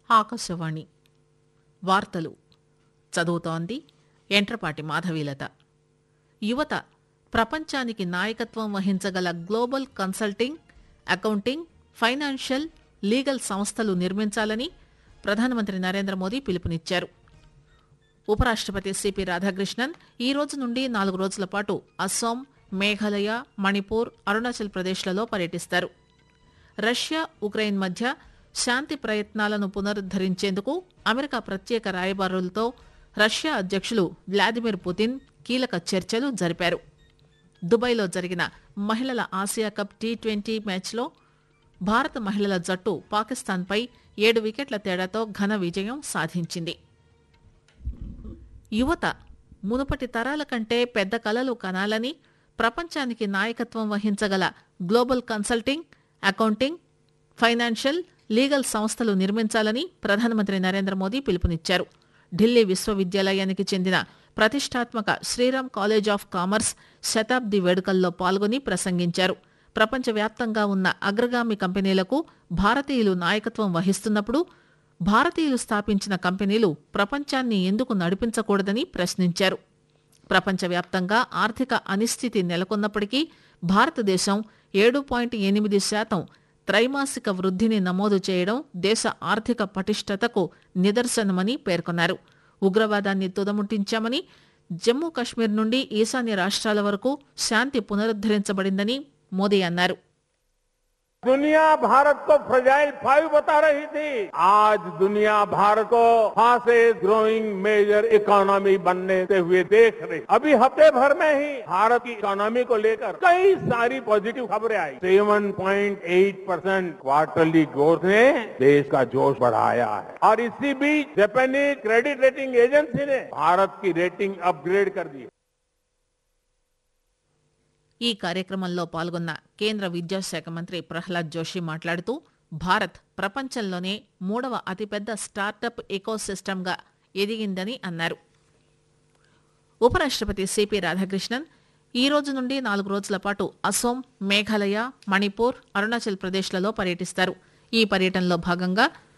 ఆకాశవాణి వార్తలు చదువుతోంది ఎంట్రపాటి మాధవీలత యువత ప్రపంచానికి నాయకత్వం వహించగల global consulting accounting financial legal సంస్థలు నిర్మించాలని ప్రధానమంత్రి నరేంద్ర మోదీ పిలుపునిచ్చారు ఉపరాష్టపతి సిపి రాధాకృష్ణన్ ఈ రోజు నుండి నాలుగు రోజుల పాటు అస్సాం మేఘాలయ మణిపూర్ అరుణాచల్ ప్రదేశ్లలో పర్యటిస్తారు రష్యా ఉక్రెయిన్ మధ్య శాంతి ప్రయత్నాలను పునరుద్దరించేందుకు అమెరికా ప్రత్యేక రాయబారులతో రష్యా అధ్యక్షులు వ్లాదిమిర్ పుతిన్ కీలక చర్చలు జరిపారు దుబాయ్లో జరిగిన మహిళల ఆసియా కప్ టీ ట్వంటీ మ్యాచ్లో భారత మహిళల జట్టు పాకిస్తాన్పై ఏడు వికెట్ల తేడాతో ఘన విజయం సాధించింది యువత మునుపటి తరాల కంటే పెద్ద కలలు కనాలని ప్రపంచానికి నాయకత్వం వహించగల global consulting accounting financial legal సంస్థలు నిర్మించాలని ప్రధానమంత్రి నరేంద్ర మోదీ పిలుపునిచ్చారు ఢిల్లీ విశ్వవిద్యాలయానికి చెందిన ప్రతిష్టాత్మక శ్రీరామ్ కాలేజ్ ఆఫ్ కామర్స్ శతాబ్ది వేడుకల్లో పాల్గొని ప్రసంగించారు ప్రపంచవ్యాప్తంగా ఉన్న అగ్రగామి కంపెనీలకు భారతీయులు నాయకత్వం వహిస్తున్నప్పుడు భారతీయులు స్థాపించిన కంపెనీలు ప్రపంచాన్ని ఎందుకు నడిపించకూడదని ప్రశ్నించారు ప్రపంచవ్యాప్తంగా ఆర్థిక అనిశ్చితి నెలకొన్నప్పటికీ భారతదేశం ఏడు పాయింట్ ఎనిమిది శాతం త్రైమాసిక వృద్ధిని నమోదు చేయడం దేశ ఆర్థిక పటిష్టతకు నిదర్శనమని పేర్కొన్నారు ఉగ్రవాదాన్ని తుదముట్టించామని జమ్మూ కశ్మీర్ నుండి ఈశాన్య రాష్ట్రాల వరకు శాంతి పునరుద్దరించబడిందని మోదీ అన్నారు दुनिया भारत को फ्रजाइल फाइव बता रही थी आज दुनिया भारत को फास्टेस्ट ग्रोइंग मेजर इकोनॉमी बनने से हुए देख रही अभी हफ्ते भर में ही भारत की इकोनॉमी को लेकर कई सारी पॉजिटिव खबरें आई 7.8 परसेंट क्वार्टरली ग्रोथ ने देश का जोश बढ़ाया है और इसी बीच जापानीज क्रेडिट रेटिंग एजेंसी ने भारत की रेटिंग अपग्रेड कर दी है ఈ కార్యక్రమంలో పాల్గొన్న కేంద్ర విద్యాశాఖ మంత్రి ప్రహ్లాద్ జోషి మాట్లాడుతూ భారత్ ప్రపంచంలోనే మూడవ అతిపెద్ద స్టార్టప్ ఎకోసిస్టమ్గా ఎదిగిందని అన్నారు ఉపరాష్టపతి సిపి రాధాకృష్ణన్ ఈ రోజు నుండి నాలుగు రోజుల పాటు అసోం మేఘాలయ మణిపూర్ అరుణాచల్ ప్రదేశ్లలో పర్యటిస్తారు ఈ పర్యటనలో భాగంగా